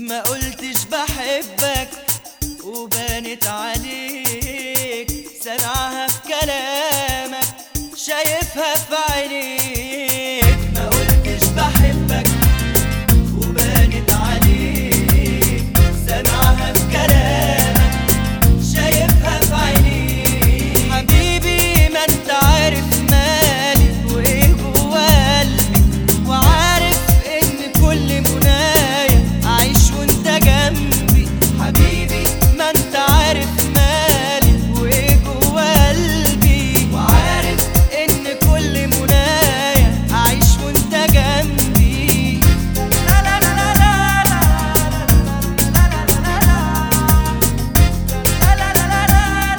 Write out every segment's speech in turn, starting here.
ما قلتش بحبك وبانت عليك سامعها في كلامك شايفها في عينيك ما قلتش بحبك وبانت عليك سامعها في كلامك شايفها في عينيك حبيبي ما انت عارف مالي وايه جوا قلبي وعارف ان كل منايا اعيش وانت جنبي حبيبي ما انت عارف مالي وايه جوا قلبي وعارف ان كل منايا اعيش وانت جنبي لا لا لا لا لا لا لا لا لا لا لا لا لا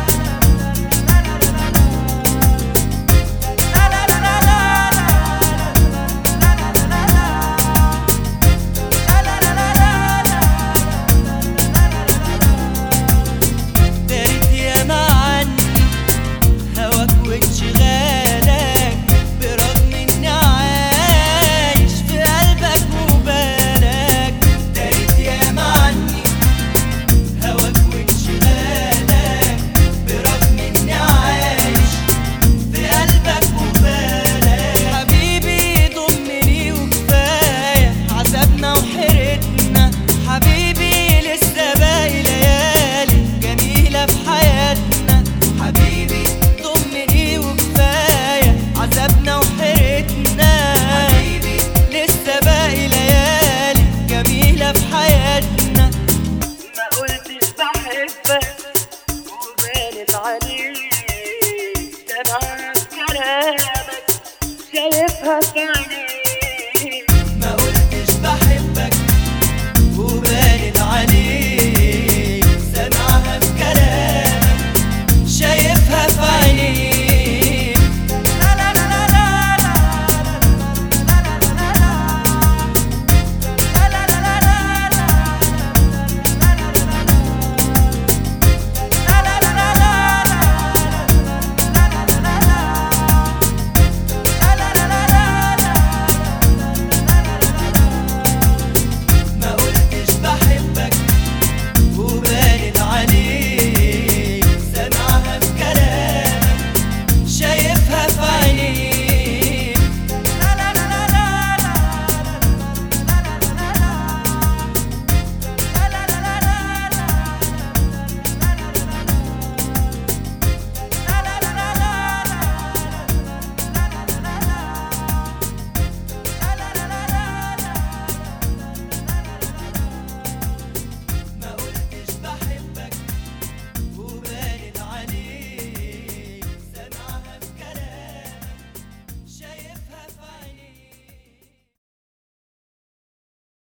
دارت ياما عني هواك وانشغالك برغم اني عايش في قلبك وبالك دارت ياما عني هواك وانشغالك برغم اني عايش في قلبك وبالك حبيبي ضمني وكفايه عذابنا وحيرتنا حبيبي لسه باقي ليالي جميله في حياتنا حبيبي ضمني وكفايه عذابنا وحيرتنا حبيبي لسه باقي ليالي جميله في حياتنا ما قلتش بحبك وبانت عليك سامعها في كلامك شايفها في عينيك